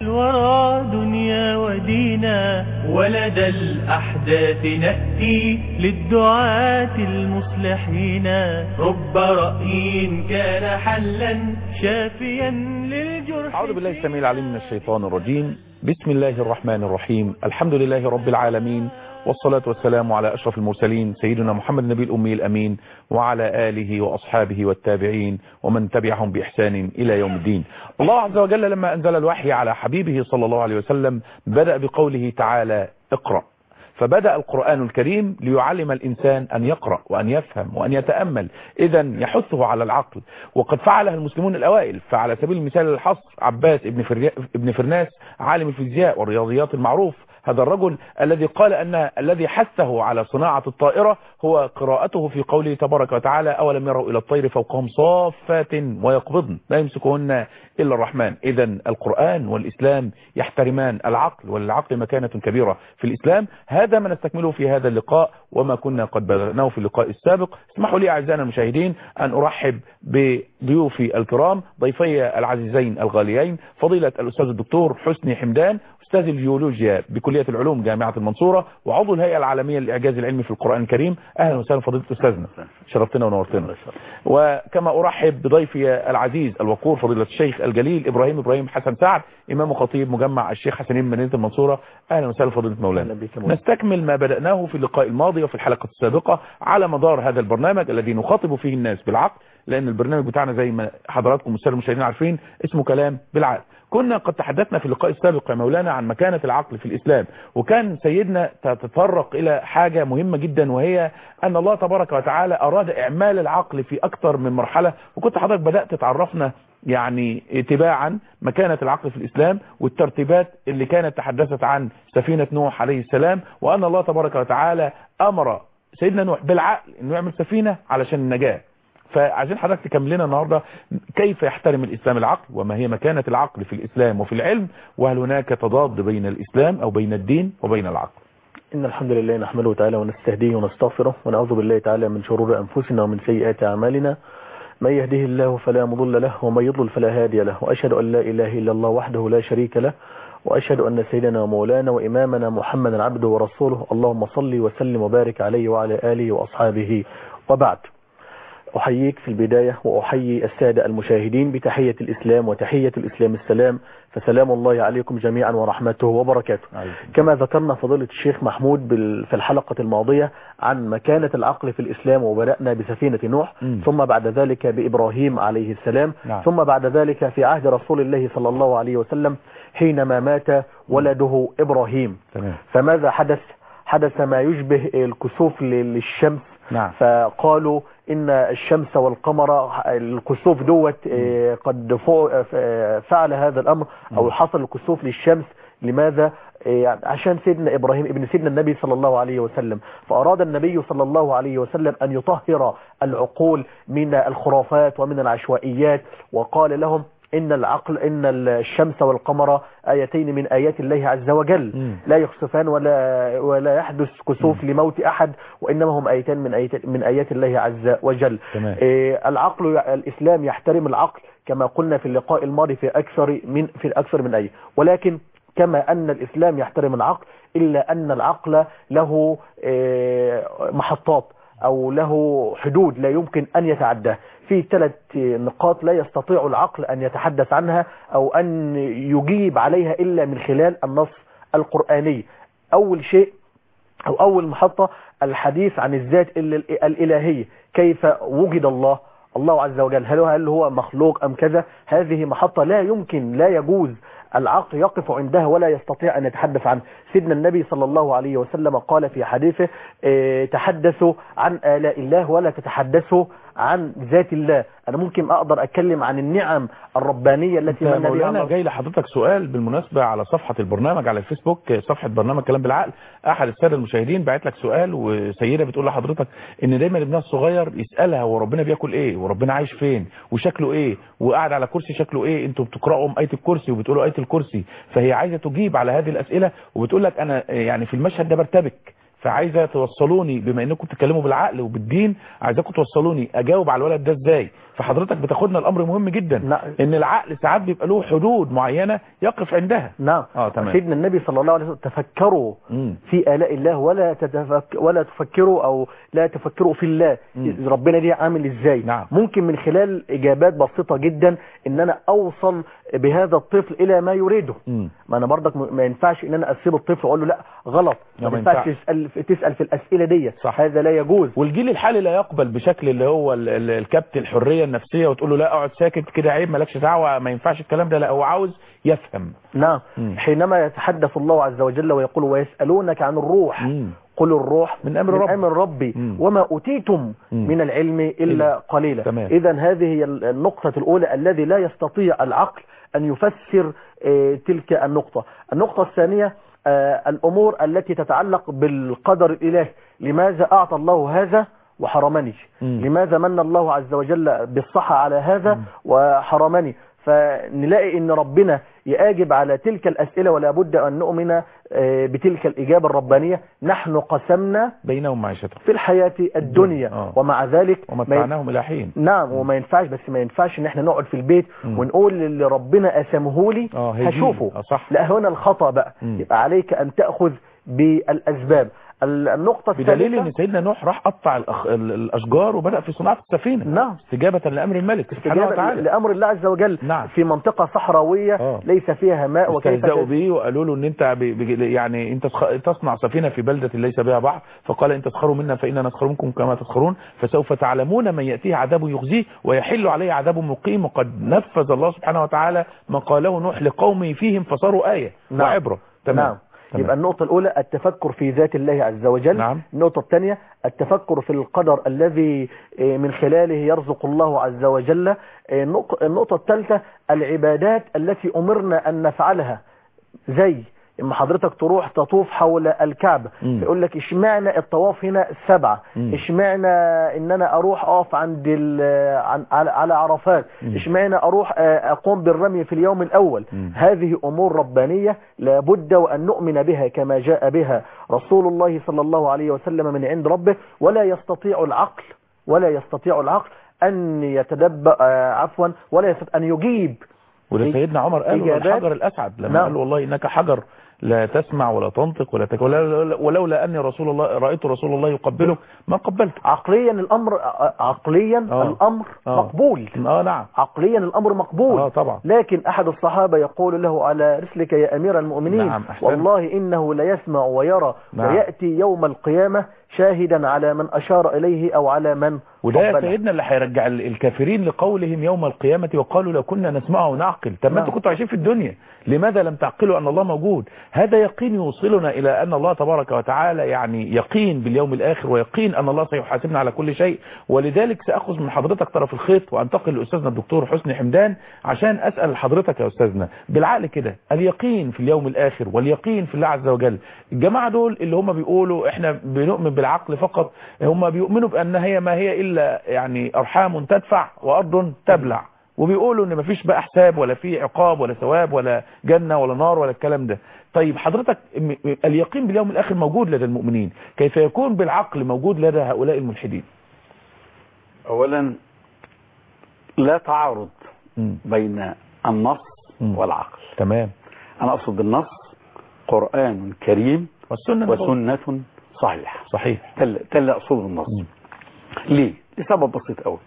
الورى دنيا ودينا ولدى الأحداث نأتي للدعاة المصلحين رب رأي كان حلا شافيا للجرح أعوذ بالله السميع العليم من الشيطان الرجيم بسم الله الرحمن الرحيم الحمد لله رب العالمين والصلاة والسلام على أشرف المرسلين سيدنا محمد النبي الأمي الأمين وعلى آله وأصحابه والتابعين ومن تبعهم بإحسان إلى يوم الدين الله عز وجل لما أنزل الوحي على حبيبه صلى الله عليه وسلم بدأ بقوله تعالى اقرأ فبدأ القرآن الكريم ليعلم الإنسان أن يقرأ وأن يفهم وأن يتأمل إذا يحثه على العقل وقد فعلها المسلمون الأوائل فعلى سبيل المثال الحصر عباس ابن, فري... ابن فرناس عالم الفيزياء والرياضيات المعروف هذا الرجل الذي قال أن الذي حثه على صناعة الطائرة هو قراءته في قوله تبارك وتعالى أولم يروا إلى الطير فوقهم صافات ويقبضن لا يمسكهن إلا الرحمن إذا القرآن والإسلام يحترمان العقل وللعقل مكانة كبيرة في الإسلام هذا ما نستكمله في هذا اللقاء وما كنا قد بدأناه في اللقاء السابق اسمحوا لي أعزائنا المشاهدين أن أرحب بضيوفي الكرام ضيفي العزيزين الغاليين فضيلة الأستاذ الدكتور حسني حمدان أستاذ الجيولوجيا بكلية العلوم جامعة المنصورة وعضو الهيئة العالمية للإعجاز العلمي في القرآن الكريم أهلا وسهلا فضيلة أستاذنا شرفتنا ونورتنا وكما أرحب بضيفي العزيز الوقور فضيلة الشيخ الجليل إبراهيم إبراهيم حسن سعد إمام خطيب مجمع الشيخ حسنين من مدينة المنصورة أهلا وسهلا فضيلة مولانا نستكمل ما بدأناه في اللقاء الماضي وفي الحلقة السابقة على مدار هذا البرنامج الذي نخاطب فيه الناس بالعقل لأن البرنامج بتاعنا زي ما حضراتكم والسادة المشاهدين عارفين اسمه كلام بالعقل كنا قد تحدثنا في اللقاء السابق يا مولانا عن مكانة العقل في الإسلام وكان سيدنا تتطرق إلى حاجة مهمة جدا وهي أن الله تبارك وتعالى أراد إعمال العقل في أكثر من مرحلة وكنت حضرتك بدأت تعرفنا يعني تباعا مكانة العقل في الإسلام والترتيبات اللي كانت تحدثت عن سفينة نوح عليه السلام وأن الله تبارك وتعالى أمر سيدنا نوح بالعقل أنه يعمل سفينة علشان النجاة فعايزين حضرتك تكمل لنا النهارده كيف يحترم الإسلام العقل وما هي مكانة العقل في الإسلام وفي العلم وهل هناك تضاد بين الإسلام أو بين الدين وبين العقل إن الحمد لله نحمده تعالى ونستهديه ونستغفره ونعوذ بالله تعالى من شرور أنفسنا ومن سيئات أعمالنا من يهده الله فلا مضل له ومن يضلل فلا هادي له وأشهد أن لا إله إلا الله وحده لا شريك له وأشهد أن سيدنا ومولانا وإمامنا محمدا عبده ورسوله اللهم صل وسلم وبارك عليه وعلى آله وأصحابه وبعد أحييك في البداية وأحيي السادة المشاهدين بتحية الإسلام وتحية الإسلام السلام فسلام الله عليكم جميعا ورحمته وبركاته كما ذكرنا فضيلة الشيخ محمود في الحلقة الماضية عن مكانة العقل في الإسلام وبدأنا بسفينة نوح م. ثم بعد ذلك بإبراهيم عليه السلام نعم. ثم بعد ذلك في عهد رسول الله صلى الله عليه وسلم حينما مات ولده إبراهيم تمام فماذا حدث حدث ما يشبه الكسوف للشمس نعم فقالوا ان الشمس والقمر الكسوف دوت آه، قد فو- آه، فعل هذا الامر او حصل الكسوف للشمس لماذا آه، عشان سيدنا ابراهيم ابن سيدنا النبي صلى الله عليه وسلم فاراد النبي صلى الله عليه وسلم ان يطهر العقول من الخرافات ومن العشوائيات وقال لهم ان العقل ان الشمس والقمر ايتين من ايات الله عز وجل مم. لا يخسفان ولا ولا يحدث كسوف لموت احد وانما هم ايتان من ايات من ايات الله عز وجل تمام. إيه العقل الاسلام يحترم العقل كما قلنا في اللقاء الماضي في اكثر من في اكثر من ايه ولكن كما ان الاسلام يحترم العقل الا ان العقل له إيه محطات او له حدود لا يمكن ان يتعداه في ثلاث نقاط لا يستطيع العقل ان يتحدث عنها او ان يجيب عليها الا من خلال النص القرآني اول شيء او اول محطة الحديث عن الذات ال- الالهية كيف وجد الله الله عز وجل هل هو, هل هو مخلوق ام كذا هذه محطة لا يمكن لا يجوز العقل يقف عندها ولا يستطيع ان يتحدث عنه سيدنا النبي صلى الله عليه وسلم قال في حديثه آه، تحدثوا عن آلاء الله ولا تتحدثوا عن ذات الله انا ممكن اقدر اتكلم عن النعم الربانية التي انت من بها مولانا الله جاي لحضرتك سؤال بالمناسبة على صفحة البرنامج على الفيسبوك صفحة برنامج كلام بالعقل احد السادة المشاهدين بعت لك سؤال وسيدة بتقول لحضرتك ان دايما ابنها الصغير يسألها هو ربنا بياكل ايه وربنا عايش فين وشكله ايه وقاعد على كرسي شكله ايه انتوا بتقرأوا آية الكرسي وبتقولوا آية الكرسي فهي عايزة تجيب على هذه الاسئلة وبتقول لك انا يعني في المشهد ده برتبك فعايزه توصلوني بما انكم بتتكلموا بالعقل وبالدين عايزاكم توصلوني اجاوب على الولد ده ازاي فحضرتك بتاخدنا الامر مهم جدا نعم. ان العقل ساعات بيبقى له حدود معينه يقف عندها نعم اه تمام سيدنا النبي صلى الله عليه وسلم تفكروا مم. في آلاء الله ولا تتفك ولا تفكروا أو لا تفكروا في الله مم. ربنا دي عامل إزاي نعم. ممكن من خلال إجابات بسيطة جدا إن أنا أوصل بهذا الطفل إلى ما يريده مم. ما أنا برضك م- ما ينفعش إن أنا أسيب الطفل وأقول له لا غلط لا، ما ما ينفعش ينفعش. تسأل, تسأل في الأسئلة دي صح. هذا لا يجوز والجيل الحالي لا يقبل بشكل اللي هو ال- ال- الكبت الحريه النفسيه وتقول له لا اقعد ساكت كده عيب مالكش دعوه ما ينفعش الكلام ده لا هو عاوز يفهم نعم مم. حينما يتحدث الله عز وجل ويقول ويسألونك عن الروح مم. قل الروح من أمر من ربي. أمر ربي مم. وما أوتيتم مم. من العلم إلا إلا. قليلا تمام. إذا هذه هي النقطة الأولى الذي لا يستطيع العقل أن يفسر آه، تلك النقطة النقطة الثانية آه، الأمور التي تتعلق بالقدر الإلهي لماذا أعطى الله هذا وحرمني مم. لماذا من الله عز وجل بالصحة على هذا وحرمني فنلاقي ان ربنا يجب على تلك الأسئلة ولا بد أن نؤمن آه، بتلك الإجابة الربانية نحن قسمنا بينهم معيشتهم في الحياة الدنيا آه. ومع ذلك ما ي- ومتعناهم الى حين نعم وما ينفعش بس ما ينفعش ان احنا نقعد في البيت مم. ونقول اللي ربنا قسمه لي اه هيجيلي. هشوفه اه صح لا هنا الخطأ بقى مم. يبقى عليك ان تأخذ بالأسباب ال- النقطة بدليل ان الثالثة سيدنا نوح راح قطع الأخ... ال- الاشجار وبدأ في صناعة السفينة نعم. استجابة لامر الملك سبحانه استجابة وتعالى لأمر الله عز وجل نعم. في منطقة صحراوية آه. ليس فيها ماء وكيف استهزأوا تس- به وقالوا له ان انت ب... ب... يعني انت تخ... تصنع سفينة في بلدة ليس بها بحر فقال ان تسخروا منا فإنا نسخر منكم كما تسخرون فسوف تعلمون من يأتيه عذاب يخزيه ويحل عليه عذاب مقيم وقد نفذ الله سبحانه وتعالى ما قاله نوح لقومه فيهم فصاروا آية نعم. وعبرة تمام نعم تمام. يبقى النقطة الأولى التفكر في ذات الله عز وجل نعم. النقطة الثانية التفكر في القدر الذي آه، من خلاله يرزق الله عز وجل آه، النق- النقطة الثالثة العبادات التي أمرنا أن نفعلها زي اما حضرتك تروح تطوف حول الكعبة مم. يقول لك اشمعنى الطواف هنا سبعة مم. اشمعنى ان انا اروح اقف عند ال- عن- على على عرفات مم. اشمعنى اروح آه، اقوم بالرمي في اليوم الاول مم. هذه امور ربانية لابد وان نؤمن بها كما جاء بها رسول الله صلى الله عليه وسلم من عند ربه ولا يستطيع العقل ولا يستطيع العقل ان يتدبر آه، عفوا ولا يستطيع ان يجيب وده سيدنا عمر قال إجابات. الحجر الأسعد لما نعم. قال والله إنك حجر لا تسمع ولا تنطق ولا تك... ولا- ولولا أني رسول الله رأيت رسول الله يقبلك ما قبلته عقليا الامر آه، عقليا آه. الامر آه. مقبول اه نعم عقليا الامر مقبول اه طبعا لكن أحد الصحابة يقول له على رسلك يا أمير المؤمنين نعم، أحسنت. والله إنه ليسمع ويرى نعم. ويأتي يوم القيامة شاهدا على من أشار إليه أو على من وده يا قبله. سيدنا اللي هيرجع ال- الكافرين لقولهم يوم القيامة وقالوا لو كنا نسمع ونعقل طب ما نعم. انتوا كنتوا عايشين في الدنيا لماذا لم تعقلوا أن الله موجود هذا يقين يوصلنا إلى أن الله تبارك وتعالى يعني يقين باليوم الآخر ويقين أن الله سيحاسبنا على كل شيء ولذلك سأخذ من حضرتك طرف الخيط وأنتقل لأستاذنا الدكتور حسني حمدان عشان أسأل حضرتك يا أستاذنا بالعقل كده اليقين في اليوم الآخر واليقين في الله عز وجل الجماعة دول اللي هم بيقولوا احنا بنؤمن بالعقل فقط هم بيؤمنوا بأن هي ما هي إلا يعني أرحام تدفع وأرض تبلع وبيقولوا ان مفيش بقى حساب ولا في عقاب ولا ثواب ولا جنة ولا نار ولا الكلام ده طيب حضرتك م- م- اليقين باليوم الآخر موجود لدى المؤمنين كيف يكون بالعقل موجود لدى هؤلاء الملحدين اولا لا تعارض مم. بين النص مم. والعقل تمام انا اقصد بالنص قرآن كريم والسنة وسنة صحيحة صحيح ده اللي- ده اللي اقصده بالنص مم. ليه لسبب بسيط قوي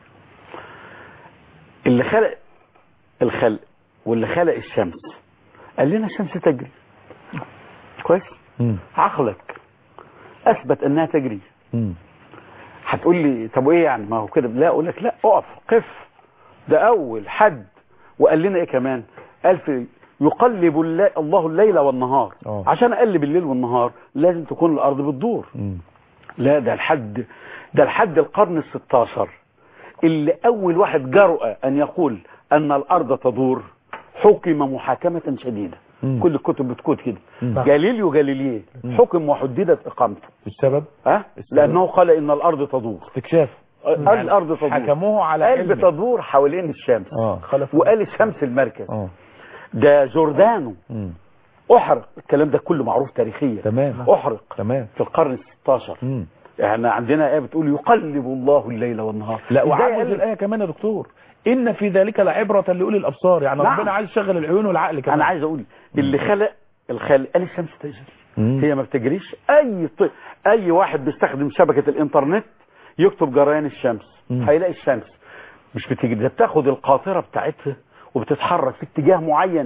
اللي خلق الخلق واللي خلق الشمس قال لنا الشمس تجري كويس مم. عقلك اثبت انها تجري مم. هتقول لي طب وايه يعني ما هو كده لا اقول لك لا اقف قف ده اول حد وقال لنا ايه كمان قال في يقلب الل- الله الليل والنهار آه. عشان اقلب الليل والنهار لازم تكون الارض بتدور مم. لا ده الحد ده الحد القرن الستاشر اللي اول واحد جرأ ان يقول ان الارض تدور حكم محاكمة شديدة مم. كل الكتب بتكون كده مم. جاليليو جاليليه مم. حكم وحددت اقامته السبب ها السبب؟ لانه قال ان الارض تدور استكشاف قال الارض تدور حكموه على قال علم بتدور حوالين الشمس اه وقال الشمس المركز اه ده جوردانو مم. احرق الكلام ده كله معروف تاريخيا تمام احرق تمام في القرن الستاشر مم. احنا عندنا ايه بتقول يقلب الله الليل والنهار لا إزاي وعاوز قال- الآية كمان يا دكتور إن في ذلك لعبرة لأولي الأبصار يعني نعم. ربنا عايز يشغل العيون والعقل كمان انا عايز اقول اللي خلق الخالق قال الشمس تجري مم. هي ما بتجريش اي ط... اي واحد بيستخدم شبكه الانترنت يكتب جريان الشمس مم. هيلاقي الشمس مش بتجري ده بتاخد القاطره بتاعتها وبتتحرك في اتجاه معين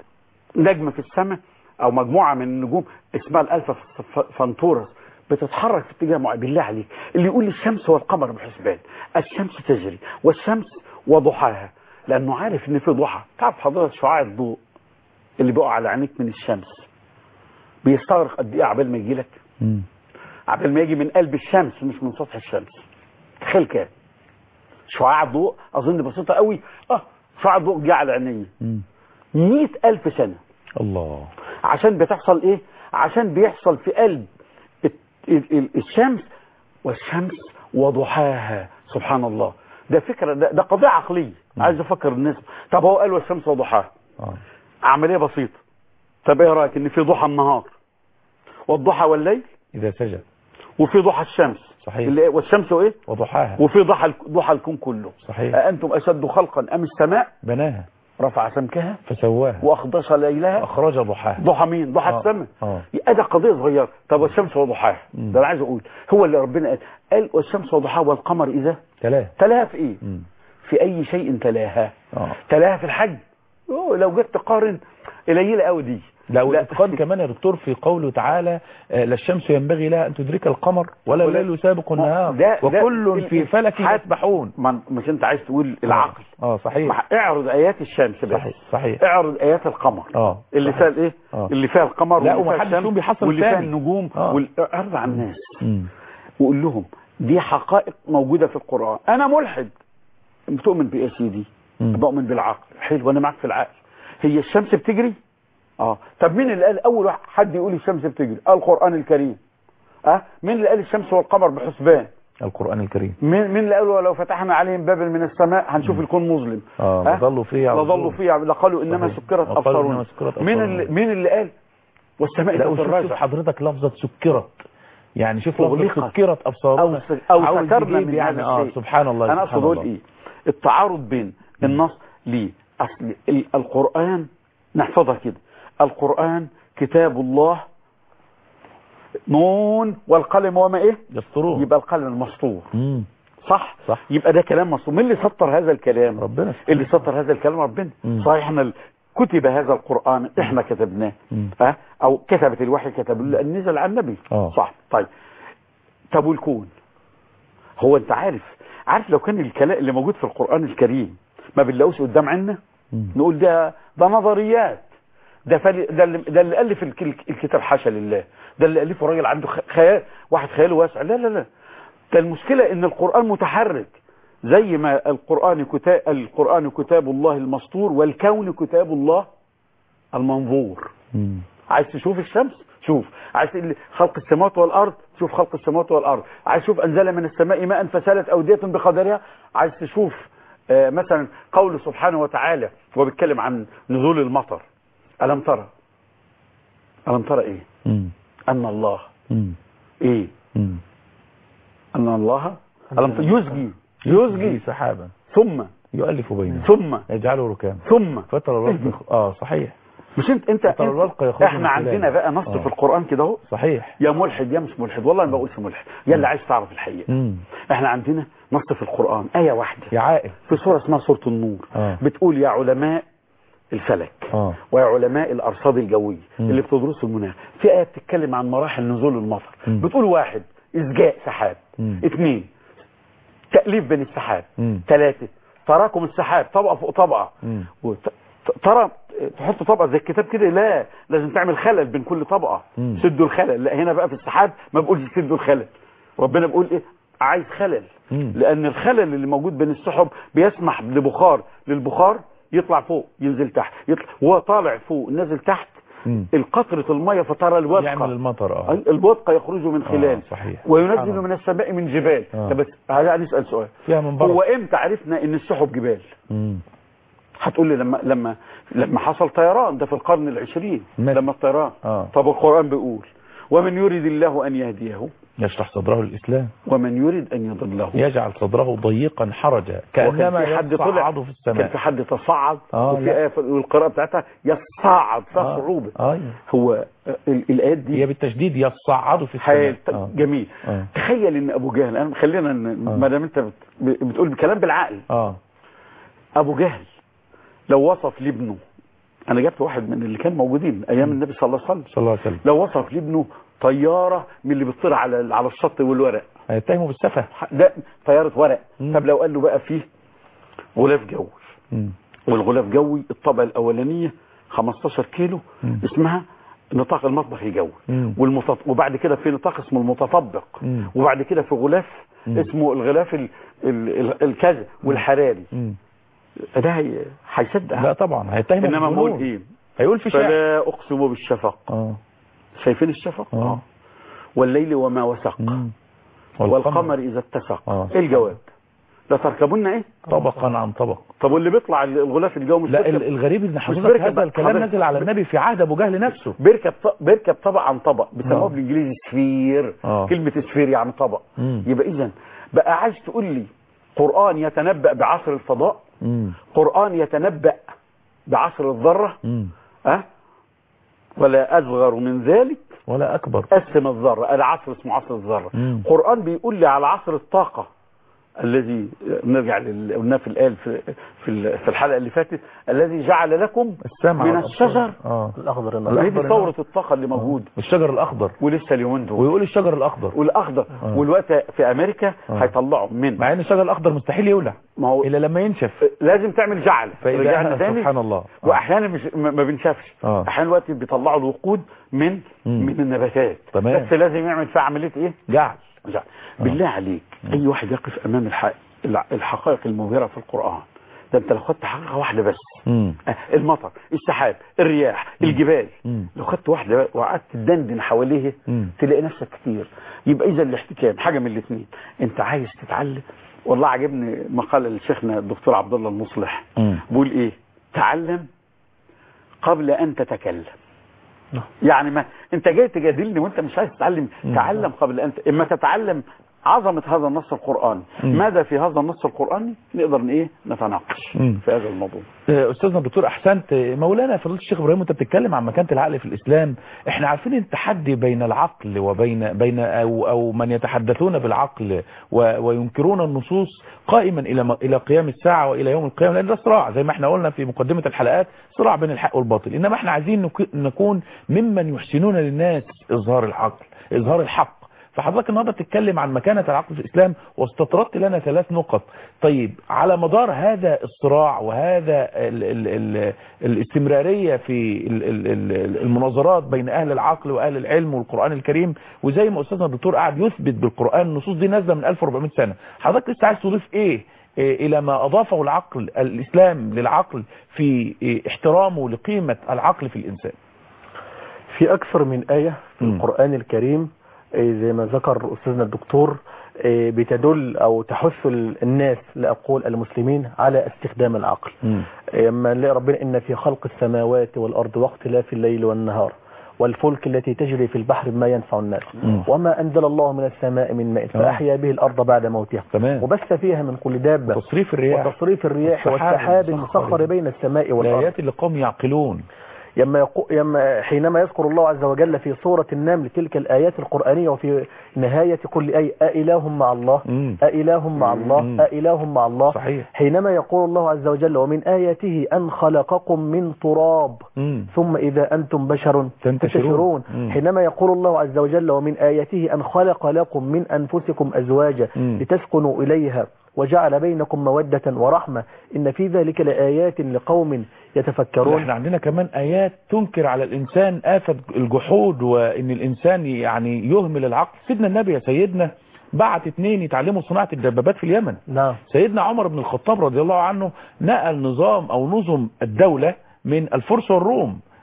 نجم في السماء او مجموعه من النجوم اسمها الالفا ف- فانتورس بتتحرك في اتجاه معين بالله عليك اللي يقول لي الشمس والقمر بحسبان الشمس تجري والشمس وضحاها لانه عارف ان في ضحى تعرف حضرتك شعاع الضوء اللي بيقع على عينيك من الشمس بيستغرق قد ايه عبال ما يجي لك مم. عبال ما يجي من قلب الشمس مش من سطح الشمس تخيل كام شعاع الضوء اظن بسيطه قوي اه شعاع الضوء جه على عيني مم. مئة ألف سنة الله عشان بتحصل ايه عشان بيحصل في قلب ال- ال- ال- الشمس والشمس وضحاها سبحان الله ده فكرة ده, ده قضية عقلية عايز افكر الناس طب هو قال والشمس وضحاها آه. عملية بسيطة طب ايه رايك ان في ضحى النهار والضحى والليل إذا سجد وفي ضحى الشمس صحيح. اللي والشمس وايه وضحاها وفي ضحى الك- ضحى الكون كله صحيح أأنتم أشد خلقا أم السماء بناها رفع سمكها فسواها وأخضش ليلها أخرج ضحاها ضحى مين ضحى آه. السماء آه. يبقى ده قضية صغيرة طب والشمس وضحاها مم. ده أنا عايز أقول هو اللي ربنا قال قال والشمس وضحاها والقمر إذا ثلاثة تلاها في إيه مم. في أي شيء تلاها آه. تلاها في الحج أوه لو جيت تقارن قليلة قوي دي لا والاتقان كمان يا دكتور في قوله تعالى آه، لا الشمس ينبغي لها ان تدرك القمر ولا ولا- الليل يسابق النهار ده- ده- وكل ال- في فلك حت- يسبحون ما- مش أنت عايز تقول العقل اه صحيح مع- اعرض آيات الشمس بس صحيح صحيح اعرض آيات القمر اه اللي صحيح. فيها الايه آه. اللي فيها القمر لا، واللي فيها ومحدش الشمس فيهم بيحصل واللي فيها الثاني. النجوم آه. وال- اعرض على الناس مم. وقول لهم دي حقائق موجودة في القرآن انا ملحد بتؤمن بايه يا سيدي مم. بؤمن بالعقل حلو وانا معاك في العقل هي الشمس بتجري اه طب مين اللي قال اول واحد حد يقول الشمس بتجري القرآن الكريم اه مين اللي قال الشمس والقمر بحسبان القرآن الكريم مين مين اللي قال ولو فتحنا عليهم بابا من السماء هنشوف الكون مظلم اه آه؟ لظلوا فيها لظلوا فيها لقالوا انما صحيح. سكرت وقالوا ابصارنا إنما سكرت مين أبصارنا. اللي مين اللي قال والسماء لا ذات وشوف شوف الرجع حضرتك لفظة سكرت يعني شوف لفظة أغلقت. سكرت أبصارنا او س- او عاوز سكرنا يجيب من يعني هذا اه الشيء. سبحان الله انا سبحان اقصد اقول الله. ايه التعارض بين النص ليه اصل ال- القران نحفظها كده القران كتاب الله نون والقلم وما ايه يسطرون يبقى القلم المسطور مم. صح صح. يبقى ده كلام مسطور مين اللي سطر هذا الكلام ربنا اللي سطر هذا الكلام ربنا مم. صحيح احنا ال- كتب هذا القرآن احنا كتبناه مم. ها او كتبت الوحي كتب لأن نزل على النبي آه. صح طيب طب والكون هو انت عارف عارف لو كان الكلام اللي موجود في القرآن الكريم ما بنلاقوش قدام عنا مم. نقول ده ده نظريات ده فل... ده اللي ده اللي الف الك- الكتاب حاشا لله ده اللي الفه راجل عنده خ- خيال واحد خياله واسع لا لا لا ده المشكله ان القران متحرك زي ما القران كتاب القران كتاب الله المسطور والكون كتاب الله المنظور مم. عايز تشوف الشمس شوف عايز تقول خلق السماوات والارض شوف خلق السماوات والارض عايز تشوف انزل من السماء ماء فسالت اوديه بقدرها عايز تشوف آه، مثلا قول سبحانه وتعالى هو بيتكلم عن نزول المطر الم ترى الم ترى ايه مم. ان الله مم. ايه مم. ان الله الم ت- يزجي يزجي سحابا ثم يؤلف بينهم ثم يجعله ركام ثم فترى الرب اه صحيح مش انت انت, فترى البرق انت يخرج من احنا عندنا خلاله. بقى نص آه. في القران كده اهو صحيح يا ملحد يا مش ملحد والله ما بقولش ملحد يا اللي عايز تعرف الحقيقه مم. احنا عندنا نص في القرآن آية واحدة يا عائل في سورة اسمها سورة النور آه. بتقول يا علماء الفلك اه ويا علماء الأرصاد الجوية مم. اللي بتدرسوا المناخ في آية بتتكلم عن مراحل نزول المطر مم. بتقول واحد إسجاء سحاب مم. اثنين تأليف بين السحاب مم. ثلاثة تراكم السحاب طبقة فوق طبقة مم. وت- ت- ترى تحط طبقة زي الكتاب كده لا لازم تعمل خلل بين كل طبقة مم. سدوا الخلل لا هنا بقى في السحاب ما بقولش سدوا الخلل ربنا بيقول ايه عايز خلل مم. لان الخلل اللي موجود بين السحب بيسمح لبخار للبخار يطلع فوق ينزل تحت يطلع وهو طالع فوق نازل تحت مم. القطرة المية فترى يعمل الودقة المطر اه الودقة يخرج من خلال آه، صحيح. سبحان وينزل الله. من السماء من جبال آه. طب بس هذا نسأل سؤال فيها من هو برد امتى عرفنا ان السحب جبال مم. هتقول لي لما لما لما حصل طيران ده في القرن العشرين ماشي. لما الطيران آه. طب القرآن بيقول ومن يريد الله أن يهديه يشرح صدره للإسلام ومن يريد أن يضله يجعل صدره ضيقا حرجا وكان كأنما في حد طلع يصعد في كان السماء في حد تصعد آه، وفي لا. آية في القراءة بتاعتها يصعد فيها آه. صعوبة آه. هو ال- الآيات دي هي بالتشديد يصعد في حي... السماء آه. جميل آه. تخيل ان ابو جهل انا خلينا ن- آه. ما دام انت بت... بتقول بكلام بالعقل اه ابو جهل لو وصف لابنه انا جبت واحد من اللي كانوا موجودين ايام النبي صلى الله عليه وسلم صلى الله عليه وسلم لو وصف لابنه طياره من اللي بتطير على على الشط والورق هيتهموا بالسفه ده طياره ورق مم. طب لو قال له بقى فيه غلاف جوي مم. والغلاف جوي الطبقه الاولانيه 15 كيلو مم. اسمها نطاق المطبخ الجوي مم. والمتط... وبعد كده في نطاق اسمه المتطبق مم. وبعد كده في غلاف مم. اسمه الغلاف ال... ال... ال... الكذا والحراري مم. ده هي... هيصدق لا طبعا هيتهم انما بالجنون. بقول ايه هيقول في شعر فلا اقسم بالشفق اه شايفين الشفق اه والليل وما وسق مم. والقمر اذا اتسق آه. ايه الجواب لا تركبون ايه طبقا عن طبق طب واللي بيطلع الغلاف الجوي مش لا بيركب- ال- الغريب ان حضرتك بيركب هذا بقى. الكلام حضرتك- نزل على النبي في عهد ابو جهل نفسه بيركب ط- بيركب طبق عن طبق بيسموه آه. بالانجليزي سفير آه. كلمه سفير يعني طبق مم. يبقى اذا بقى عايز تقول لي قران يتنبأ بعصر الفضاء مم. قران يتنبأ بعصر الذره مم. أه؟ ولا اصغر من ذلك ولا اكبر قسم الذره العصر اسمه عصر الذره مم. قران بيقول لي على عصر الطاقه الذي نرجع لل- قلناه في الآية في في ال- في الحلقه اللي فاتت الذي جعل لكم السمع من والأبصار. الشجر اه الاخضر ما النهار هي دي الأخضر ثوره الطاقه اللي موجوده والشجر الاخضر ولسه اليومين دول ويقول الشجر الاخضر والاخضر آه. والوقت في امريكا آه. هيطلعوا من مع ان الشجر الاخضر مستحيل يولع ما هو الا لما ينشف لازم تعمل جعل فإذا رجعنا تاني سبحان الله آه. واحيانا مش ما ما بنشافش آه. احيانا الوقت بيطلعوا الوقود من مم. من النباتات تمام. بس لازم يعمل فيها عمليه ايه جعل جعل بالله عليك اي واحد يقف امام الحق الع- الحقائق المبهره في القران ده انت لو خدت حقيقه واحده بس مم. آه، المطر السحاب الرياح الجبال مم. لو خدت واحده وقعدت تدندن حواليه مم. تلاقي نفسك كتير يبقى اذا الاحتكام حاجه من الاثنين انت عايز تتعلم والله عجبني مقال لشيخنا الدكتور عبد الله المصلح مم. بيقول ايه تعلم قبل ان تتكلم يعني ما انت جاي تجادلني وانت مش عايز تتعلم تعلم قبل ان ت... اما تتعلم عظمه هذا النص القراني مم. ماذا في هذا النص القراني نقدر ن- ايه نتناقش مم. في هذا الموضوع آه، استاذنا الدكتور احسنت آه، مولانا فضيله الشيخ ابراهيم وانت بتتكلم عن مكانه العقل في الاسلام احنا عارفين التحدي بين العقل وبين بين او او من يتحدثون بالعقل و- وينكرون النصوص قائما الى م- الى قيام الساعه والى يوم القيامه لان ده صراع زي ما احنا قلنا في مقدمه الحلقات صراع بين الحق والباطل انما احنا عايزين نك- نكون ممن يحسنون للناس اظهار العقل اظهار الحق فحضرتك النهارده بتتكلم عن مكانة العقل في الإسلام واستطردت لنا ثلاث نقط طيب على مدار هذا الصراع وهذا ال ال ال الاستمرارية في ال ال ال المناظرات بين أهل العقل وأهل العلم والقرآن الكريم وزي ما أستاذنا الدكتور قاعد يثبت بالقرآن النصوص دي نازلة من 1400 سنة حضرتك لسه عايز تضيف إيه إيه إلى ما أضافه العقل الإسلام للعقل في إيه احترامه لقيمة العقل في الإنسان في أكثر من آية في مم. القرآن الكريم آه، زي ما ذكر أستاذنا الدكتور آه، بتدل أو تحث ال- الناس لأقول المسلمين على استخدام العقل آه، اما نلاقي ربنا إن في خلق السماوات والأرض واختلاف الليل والنهار والفلك التي تجري في البحر بما ينفع الناس مم. وما أنزل الله من السماء من ماء فأحيا به الأرض بعد موتها تمام وبث فيها من كل دابة تصريف الرياح وتصريف الرياح والسحاب والسحاب المسخر المسخر بين السماء والأرض الآيات اللي قوم يعقلون يما, يقو... يما حينما يذكر الله عز وجل في سورة النمل تلك الآيات القرآنية وفي نهاية كل آية أإله مع الله مم. أإله مع مم. الله أإله مع الله صحيح حينما يقول الله عز وجل ومن آياته أن خلقكم من تراب مم. ثم إذا أنتم بشر تنتشرون. مم. حينما يقول الله عز وجل ومن آياته أن خلق لكم من أنفسكم أزواجا مم. لتسكنوا إليها وجعل بينكم مودة ورحمة إن في ذلك لآيات لقوم يتفكرون احنا عندنا كمان ايات تنكر على الانسان آفة الجحود وان الانسان يعني يهمل العقل سيدنا النبي يا سيدنا بعت اتنين يتعلموا صناعة الدبابات في اليمن نعم سيدنا عمر بن الخطاب رضي الله عنه نقل نظام او نظم الدولة من الفرس والروم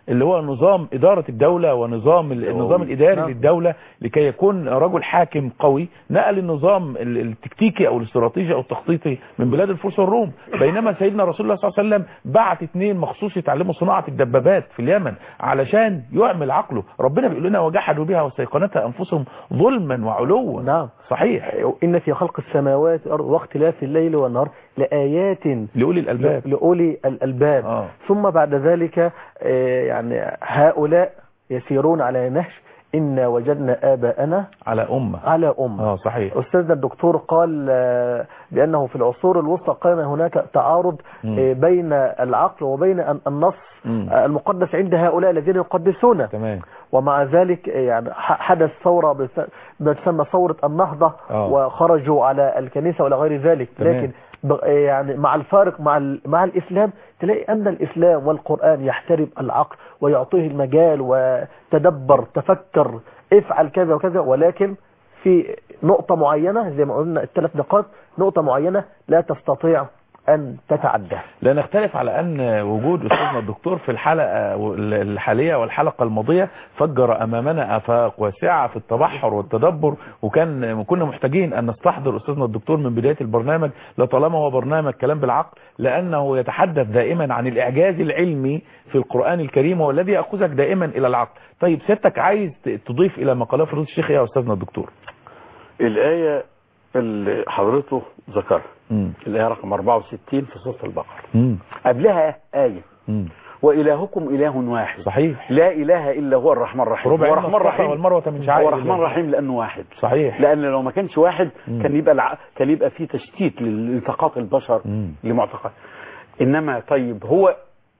اللي هو نظام إدارة الدولة ونظام ال- النظام الإداري نعم. للدولة لكي يكون رجل حاكم قوي نقل النظام ال- التكتيكي أو الاستراتيجي أو التخطيطي من بلاد الفرس والروم بينما سيدنا رسول الله صلى الله عليه وسلم بعت اثنين مخصوص يتعلموا صناعة الدبابات في اليمن علشان يعمل عقله ربنا بيقول لنا وجحدوا بها واستيقنتها أنفسهم ظلما وعلوا نعم صحيح إن في خلق السماوات والأرض واختلاف الليل والنهار لآيات لأولي الألباب لأولي الألباب آه. ثم بعد ذلك آه، يعني هؤلاء يسيرون على نهج إنا وجدنا آباءنا على أمة على أمة اه صحيح أستاذنا الدكتور قال آه، بأنه في العصور الوسطى كان هناك تعارض مم. آه، بين العقل وبين ال- النص مم. آه، المقدس عند هؤلاء الذين يقدسونه تمام ومع ذلك آه، يعني ح- حدث ثورة بس- بتسمى ثورة النهضة آه. وخرجوا على الكنيسة وإلى غير ذلك تمام. لكن ب- آه، يعني مع الفارق مع ال- مع الإسلام تلاقي أن الإسلام والقرآن يحترم العقل ويعطيه المجال وتدبر تفكر افعل كذا وكذا ولكن في نقطة معينة زي ما قلنا الثلاث نقاط نقطة معينة لا تستطيع أن تتعداها لا نختلف على أن وجود أستاذنا الدكتور في الحلقة الحالية والحلقة الماضية فجر أمامنا آفاق واسعة في التبحر والتدبر وكان كنا محتاجين أن نستحضر أستاذنا الدكتور من بداية البرنامج لطالما هو برنامج كلام بالعقل لأنه يتحدث دائما عن الإعجاز العلمي في القرآن الكريم والذي يأخذك دائما إلى العقل طيب سيادتك عايز تضيف إلى ما قاله فضيلة الشيخ يا أستاذنا الدكتور الآية اللي حضرته ذكرها مم. الآية رقم 64 في سورة البقرة مم. قبلها آية مم. وإلهكم إله واحد صحيح لا إله إلا هو الرحمن الرحيم ربع هو إن الرحمن الصفا الرحيم والمروة من شعائر هو الرحمن الله. الرحيم لأنه واحد صحيح لأن لو ما كانش واحد مم. كان يبقى الع... كان يبقى في تشتيت لالتقاط البشر مم. لمعتقد إنما طيب هو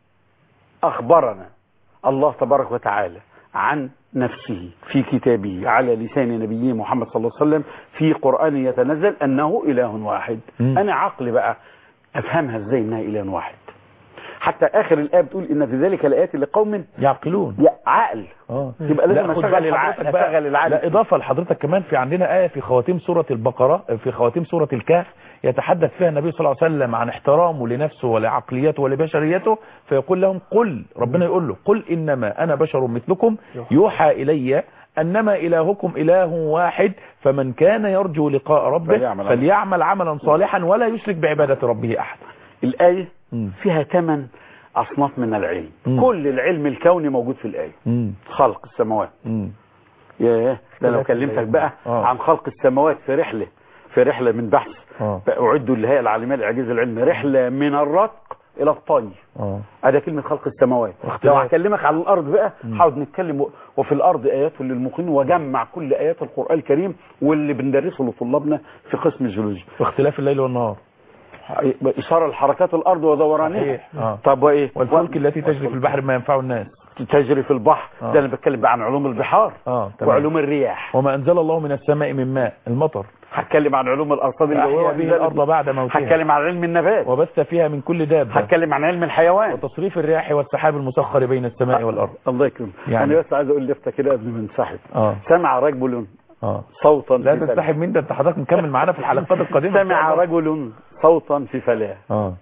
أخبرنا الله تبارك وتعالى عن نفسه في كتابه على لسان نبيه محمد صلى الله عليه وسلم في قرآن يتنزل أنه إله واحد مم. أنا عقل بقى أفهمها إزاي إنها إله واحد حتى آخر الآية بتقول إن في ذلك الآيات لقوم يعقلون يا عقل اه يبقى لازم لا، خد أشغل بال العقل حضرتك بقى. أشغل العقل لا اضافه لحضرتك كمان في عندنا ايه في خواتيم سوره البقره في خواتيم سوره الكهف يتحدث فيها النبي صلى الله عليه وسلم عن احترامه لنفسه ولعقليته ولبشريته فيقول لهم قل ربنا يقول له قل انما انا بشر مثلكم يوحى الي انما الهكم اله واحد فمن كان يرجو لقاء ربه فليعمل فليعمل عملا صالحا ولا يشرك بعباده ربه احد الآية مم. فيها ثمان أصناف من العلم مم. كل العلم الكوني موجود في الآية مم. خلق السماوات مم. ياه ده لو اختلاف كلمتك العلم. بقى آه. عن خلق السماوات في رحلة في رحلة من بحث اه أعدوا الهيئة العالمية لإعجاز العلم رحلة من الرتق إلى الطي اه هذا كلمة خلق السماوات واختلاف. لو هكلمك على الأرض بقى مم. حاول نتكلم و- وفي الأرض آيات للمقيم وجمع كل آيات القرآن الكريم واللي بندرسه لطلابنا في قسم الجيولوجيا واختلاف الليل والنهار إشارة لحركات الأرض ودورانها صحيح. آه. طب وإيه والفلك التي تجري في البحر ما ينفع الناس تجري في البحر آه. ده انا بتكلم بقى عن علوم البحار اه تمام وعلوم الرياح وما أنزل الله من السماء من ماء المطر هتكلم عن علوم الارصاد أحيا الجويه به الأرض بعد موتها هتكلم عن علم النبات وبث فيها من كل دابة هتكلم عن علم الحيوان وتصريف الرياح والسحاب المسخر بين السماء والأرض الله يكرمك يعني. انا بس عايز اقول لفته كده قبل ما ننسحب اه سمع رجل اه صوتا لا في فلاة. تنسحب من ده انت حضرتك مكمل معانا في الحلقات القادمة إن شاء سمع الله. رجل صوتا في فلاة اه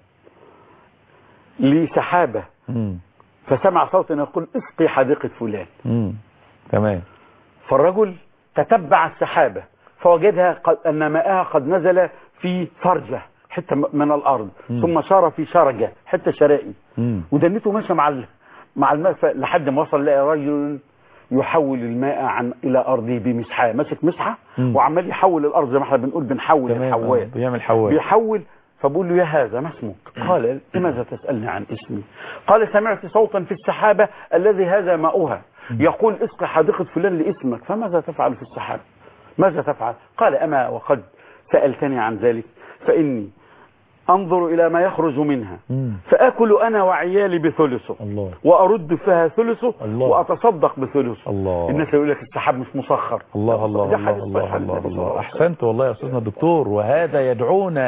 لسحابه امم فسمع صوتا يقول اسقي حديقه فلان امم تمام فالرجل تتبع السحابة فوجدها قد أن ماءها قد نزل في فرجة حتة م- من الأرض مم. ثم شار في شرجة حتة شرائي امم ودنيته ماشية مع ال- مع الماء ف- لحد ما وصل لقى رجل يحول الماء عن إلى أرضه بمسحة ماسك مسحة مم. وعمال يحول الأرض زي ما احنا بنقول بنحول تمام الحوال آه. بيعمل حوال بيحول فبقول له يا هذا ما اسمك قال لماذا تسألني عن اسمي قال سمعت صوتا في السحابة الذي هذا ماؤها يقول اسقي حديقة فلان لاسمك فماذا تفعل في السحابة ماذا تفعل قال أما وقد سألتني عن ذلك فإني أنظر إلى ما يخرج منها مم. فآكل أنا وعيالي بثلثه الله وأرد فيها ثلثه الله. وأتصدق بثلثه الله الناس يقول لك السحاب مش مسخر الله الله ده الله حديث الله صحيح عن الله, النبي صلى الله. عليه وسلم. احسنت والله يا استاذنا الدكتور وهذا يدعونا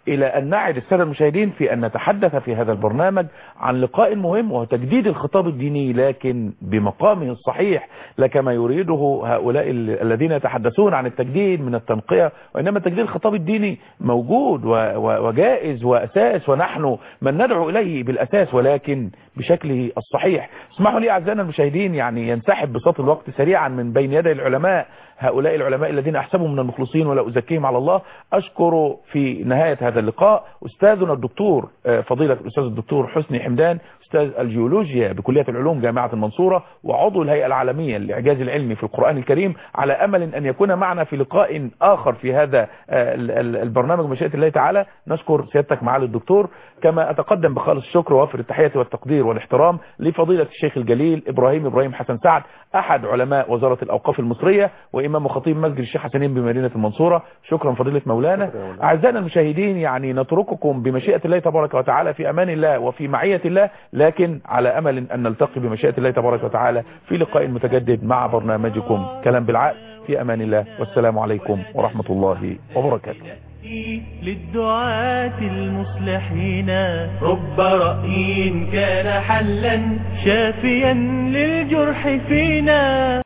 إلى أن نعد السادة المشاهدين في أن نتحدث في هذا البرنامج عن لقاء مهم وهو تجديد الخطاب الديني لكن بمقامه الصحيح لا كما يريده هؤلاء ال- الذين يتحدثون عن التجديد من التنقية وإنما تجديد الخطاب الديني موجود و- و- وجائز وأساس ونحن من ندعو إليه بالأساس ولكن بشكله الصحيح اسمحوا لي أعزائنا المشاهدين يعني ينسحب بساط الوقت سريعا من بين يدي العلماء هؤلاء العلماء الذين أحسبهم من المخلصين ولا أزكيهم على الله أشكر في نهاية هذا اللقاء أستاذنا الدكتور آه، فضيلة الأستاذ الدكتور حسني حمدان أستاذ الجيولوجيا بكلية العلوم جامعة المنصورة وعضو الهيئة العالمية للإعجاز العلمي في القرآن الكريم على أمل أن يكون معنا في لقاء آخر في هذا آه، ال- ال- البرنامج بمشيئة الله تعالى نشكر سيادتك معالي الدكتور كما أتقدم بخالص الشكر ووافر التحية والتقدير والاحترام لفضيلة الشيخ الجليل إبراهيم إبراهيم حسن سعد أحد علماء وزارة الأوقاف المصرية وإمام وخطيب مسجد الشيخ حسنين بمدينة المنصورة شكرا فضيلة مولانا شكرا يا مولانا. أعزائنا المشاهدين يعني نترككم بمشيئة الله تبارك وتعالى في أمان الله وفي معية الله لكن على أمل أن نلتقي بمشيئة الله تبارك وتعالى في لقاء متجدد مع برنامجكم كلام بالعقل في أمان الله والسلام عليكم ورحمة الله وبركاته نأتي للدعاة المصلحين رب رأي كان حلا شافيا للجرح فينا